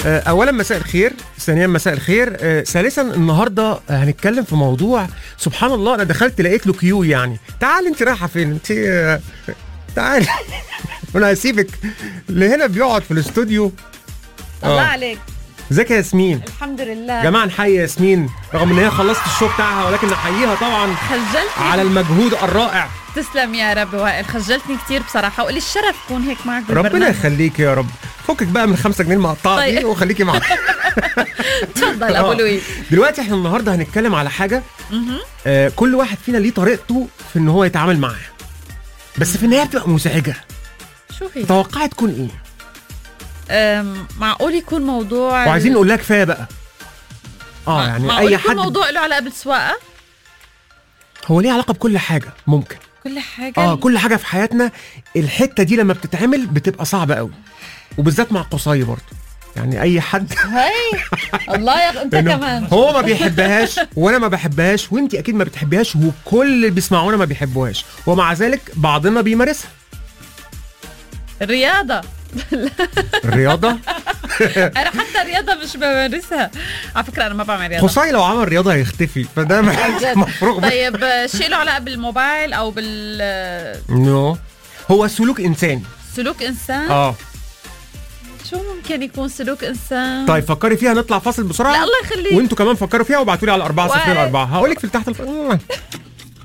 آه، اولا مساء الخير ثانيا مساء الخير آه، ثالثا النهارده هنتكلم في موضوع سبحان الله انا دخلت لقيت له كيو يعني تعال انت رايحه فين انت آه، تعال انا هسيبك اللي هنا بيقعد في الاستوديو الله آه. عليك ازيك يا ياسمين الحمد لله يا جماعه نحيي ياسمين رغم ان هي خلصت الشو بتاعها ولكن نحييها طبعا خجلتني على المجهود الرائع تسلم يا رب وائل خجلتني كثير بصراحه وقلي الشرف كون هيك معك ربنا بالبرنامج يخليك يا رب فكك بقى من خمسة جنيه المقطعة دي طيب. وخليكي معانا تفضل ابو آه. لويس دلوقتي احنا النهارده هنتكلم على حاجه مهم. آه كل واحد فينا ليه طريقته في ان هو يتعامل معاها بس في النهايه بتبقى مزعجه شو هي؟ توقعي تكون ايه أم، معقول يكون موضوع وعايزين نقول لها كفايه بقى اه مع- يعني معقول اي يكون حد موضوع له علاقه بالسواقه هو ليه علاقه بكل حاجه ممكن كل حاجه اه كل حاجه في حياتنا الحته دي لما بتتعمل بتبقى صعبه قوي وبالذات مع قصي برضه يعني اي حد هي الله يا انت إنه كمان هو ما بيحبهاش وانا ما بحبهاش وانت اكيد ما بتحبيهاش وكل اللي بيسمعونا ما بيحبوهاش ومع ذلك بعضنا بيمارسها الرياضه الرياضه انا حتى الرياضه مش بمارسها على فكره انا ما بعمل رياضه قصي لو عمل رياضه هيختفي فده جد. مفروغ منه. طيب آه، شيء له علاقه بالموبايل او بالسلوك نو هو سلوك انساني انسان اه شو ممكن يكون سلوك انسان طيب فكري فيها نطلع فاصل بسرعه لا الله يخليك وانتوا كمان فكروا فيها وابعتوا لي على 4 0 وائل. 4 هقول لك في تحت الف...